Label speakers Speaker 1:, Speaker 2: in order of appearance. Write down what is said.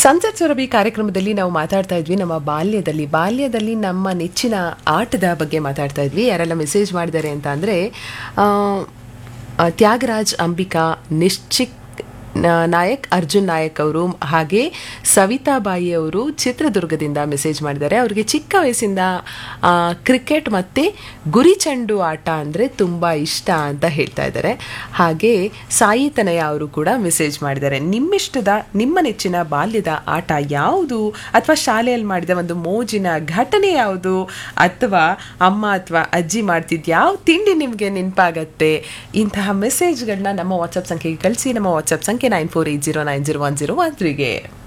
Speaker 1: ಸಂಸತ್ ಸುರಭಿ ಕಾರ್ಯಕ್ರಮದಲ್ಲಿ ನಾವು ಮಾತಾಡ್ತಾ ಇದ್ವಿ ನಮ್ಮ ಬಾಲ್ಯದಲ್ಲಿ ಬಾಲ್ಯದಲ್ಲಿ ನಮ್ಮ ನೆಚ್ಚಿನ ಆಟದ ಬಗ್ಗೆ ಮಾತಾಡ್ತಾ ಇದ್ವಿ ಯಾರೆಲ್ಲ ಮೆಸೇಜ್ ಮಾಡಿದ್ದಾರೆ ಅಂತ ಅಂದರೆ ತ್ಯಾಗರಾಜ್ ಅಂಬಿಕಾ ನಿಶ್ಚಿಕ್ ನ- ನಾಯಕ್ ಅರ್ಜುನ್ ನಾಯಕ್ ಅವರು ಹಾಗೆ ಸವಿತಾಬಾಯಿ ಅವರು ಚಿತ್ರದುರ್ಗದಿಂದ ಮೆಸೇಜ್ ಮಾಡಿದ್ದಾರೆ ಅವರಿಗೆ ಚಿಕ್ಕ ವಯಸ್ಸಿಂದ ಆ, ಕ್ರಿಕೆಟ್ ಮತ್ತು ಗುರಿ ಚೆಂಡು ಆಟ ಅಂದರೆ ತುಂಬ ಇಷ್ಟ ಅಂತ ಹೇಳ್ತಾ ಇದ್ದಾರೆ ಹಾಗೆ ಸಾಯಿ ತನಯ ಅವರು ಕೂಡ ಮೆಸೇಜ್ ಮಾಡಿದ್ದಾರೆ ನಿಮ್ಮಿಷ್ಟದ ನಿಮ್ಮ ನೆಚ್ಚಿನ ಬಾಲ್ಯದ ಆಟ ಯಾವುದು ಅಥವಾ ಶಾಲೆಯಲ್ಲಿ ಮಾಡಿದ ಒಂದು ಮೋಜಿನ ಘಟನೆ ಯಾವುದು ಅಥವಾ ಅಮ್ಮ ಅಥವಾ ಅಜ್ಜಿ ಮಾಡ್ತಿದ್ದು ಯಾವ ತಿಂಡಿ ನಿಮಗೆ ನೆನಪಾಗತ್ತೆ ಇಂತಹ ಮೆಸೇಜ್ಗಳನ್ನ ನಮ್ಮ ವಾಟ್ಸಪ್ ಸಂಖ್ಯೆಗೆ ಕಳಿಸಿ ನಮ್ಮ ವಾಟ್ಸಪ್ ಸಂಖ್ಯೆ nine four eight zero nine zero one zero one ತ್ರೀಗೆ